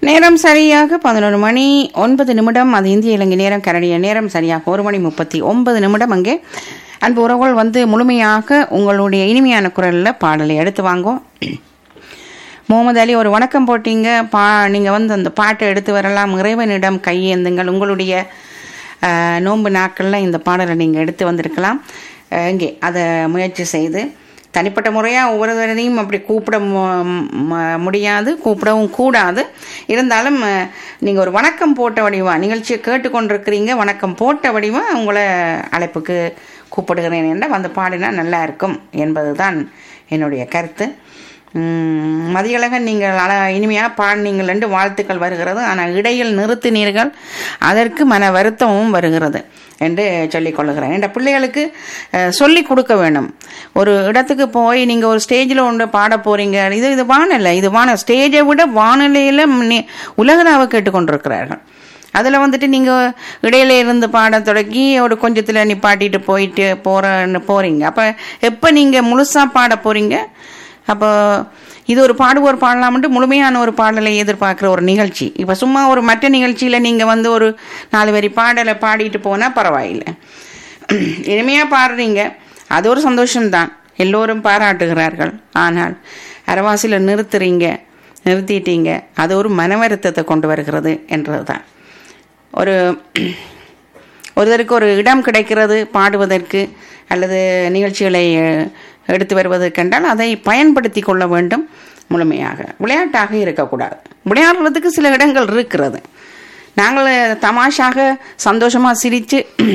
நேரம் சரியாக பதினொரு மணி ஒன்பது நிமிடம் அது இந்திய இலங்கை நேரம் கரடிய நேரம் சரியாக ஒரு மணி முப்பத்தி ஒன்பது நிமிடம் அங்கே அன்பு உறவுகள் வந்து முழுமையாக உங்களுடைய இனிமையான குரலில் பாடலை எடுத்து வாங்கும் முகமது அலி ஒரு வணக்கம் போட்டீங்க பா நீங்கள் வந்து அந்த பாட்டை எடுத்து வரலாம் இறைவனிடம் கையேந்துங்கள் உங்களுடைய அஹ், நோன்பு நாட்களில் இந்த பாடலை நீங்கள் எடுத்து வந்திருக்கலாம் அஹ், இங்கே அதை முயற்சி செய்து தனிப்பட்ட முறையாக ஒவ்வொருவரையும் அப்படி கூப்பிட மு- ம- முடியாது கூப்பிடவும் கூடாது இருந்தாலும் நீங்கள் ஒரு வணக்கம் போட்ட வடிவா நிகழ்ச்சியை கேட்டுக்கொண்டிருக்கிறீங்க வணக்கம் போட்ட வடிவா உங்களை அழைப்புக்கு கூப்பிடுகிறேன் என்றால் வந்து பாடினா நல்லா இருக்கும் என்பதுதான் என்னுடைய கருத்து உம், மதியழகன் நீங்கள் அழ இனிமையாக பாடினீங்கள் என்று வாழ்த்துக்கள் வருகிறது ஆனால் இடையில் நிறுத்தினீர்கள் அதற்கு மன வருத்தமும் வருகிறது என்று சொல்லிக் கொள்ளுகிறேன் என்ற பிள்ளைகளுக்கு அஹ், சொல்லிக் கொடுக்க வேண்டும் ஒரு இடத்துக்கு போய் நீங்கள் ஒரு ஸ்டேஜில் ஒன்று பாட போகிறீங்க இது இது வானலை இது வான ஸ்டேஜை விட வானொலியில் நி- உலகளாவ கேட்டுக்கொண்டிருக்கிறார்கள் அதில் வந்துட்டு நீங்கள் இடையில இருந்து பாட தொடங்கி ஒரு கொஞ்சத்தில் நிப்பாட்டிட்டு போயிட்டு போகிறன்னு போகிறீங்க அப்போ எப்போ நீங்கள் முழுசாக பாட போகிறீங்க அப்போ இது ஒரு பாடுவோர் பாடலாம்ட்டு முழுமையான ஒரு பாடலை எதிர்பார்க்குற ஒரு நிகழ்ச்சி இப்போ சும்மா ஒரு மற்ற நிகழ்ச்சியில் நீங்கள் வந்து ஒரு நாலு வரி பாடலை பாடிட்டு போனால் பரவாயில்லை இனிமையாக பாடுறீங்க அது ஒரு சந்தோஷம்தான் எல்லோரும் பாராட்டுகிறார்கள் ஆனால் அரவாசியில் நிறுத்துறீங்க நிறுத்திட்டீங்க அது ஒரு மன வருத்தத்தை கொண்டு வருகிறது என்றது தான் ஒரு ஒருத்தருக்கு ஒரு இடம் கிடைக்கிறது பாடுவதற்கு அல்லது நிகழ்ச்சிகளை அஹ், எடுத்து வருவதற்கென்றால் அதை பயன்படுத்தி கொள்ள வேண்டும் முழுமையாக விளையாட்டாக இருக்கக்கூடாது விளையாடுறதுக்கு சில இடங்கள் இருக்கிறது நாங்கள் தமாஷாக சந்தோஷமாக சிரித்து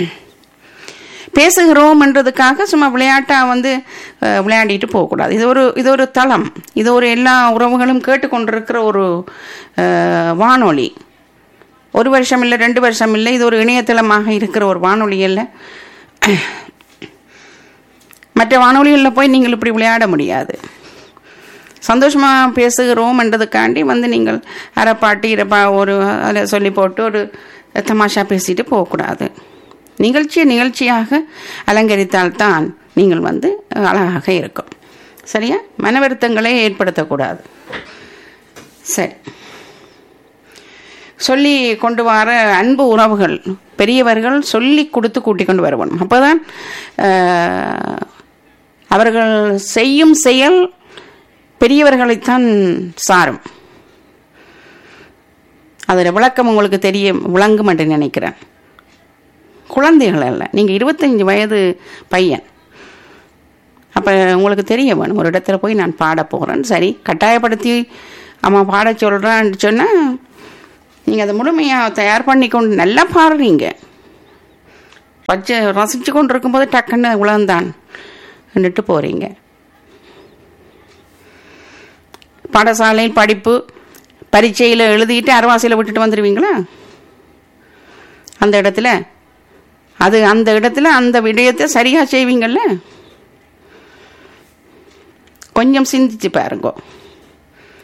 பேசுகிறோம் என்றதுக்காக சும்மா விளையாட்டாக வந்து அஹ், விளையாடிட்டு போகக்கூடாது இது ஒரு இது ஒரு தளம் இது ஒரு எல்லா உறவுகளும் கேட்டுக்கொண்டிருக்கிற ஒரு அஹ், வானொலி ஒரு வருஷம் இல்லை ரெண்டு வருஷம் இல்லை இது ஒரு இணையதளமாக இருக்கிற ஒரு வானொலி இல்லை மற்ற வானொலிகளில் போய் நீங்கள் இப்படி விளையாட முடியாது சந்தோஷமாக பேசுகிறோம் என்றதுக்காண்டி வந்து நீங்கள் அரைப்பாட்டு இரப்பா ஒரு அதில் சொல்லி போட்டு ஒரு தமாஷா பேசிட்டு போகக்கூடாது நிகழ்ச்சியை நிகழ்ச்சியாக அலங்கரித்தால்தான் நீங்கள் வந்து அழகாக இருக்கும் சரியா மன வருத்தங்களை ஏற்படுத்தக்கூடாது சரி சொல்லி கொண்டு வர அன்பு உறவுகள் பெரியவர்கள் சொல்லி கொடுத்து கூட்டிக் கொண்டு வரணும் அப்போதான் ஆஹ், அவர்கள் செய்யும் செயல் பெரியவர்களைத்தான் சாரும் அதில் விளக்கம் உங்களுக்கு தெரிய விளங்கும் என்று நினைக்கிறேன் குழந்தைகள் அல்ல நீங்கள் இருபத்தஞ்சி வயது பையன் அப்போ உங்களுக்கு தெரிய வேணும் ஒரு இடத்துல போய் நான் பாட போகிறேன் சரி கட்டாயப்படுத்தி அம்மா பாட சொல்கிறான்னு சொன்னால் நீங்கள் அதை முழுமையாக தயார் பண்ணி கொண்டு நல்லா பாடுறீங்க வச்சு ரசித்து கொண்டு இருக்கும்போது டக்குன்னு உலகந்தான் நின்றுட்டு போகிறீங்க பாடசாலை படிப்பு பரீட்சையில் எழுதிட்டு அரவாசியில் விட்டுட்டு வந்துடுவீங்களா அந்த இடத்துல அது அந்த இடத்துல அந்த விடயத்தை சரியாக செய்வீங்கள்ல கொஞ்சம் சிந்திச்சு பாருங்க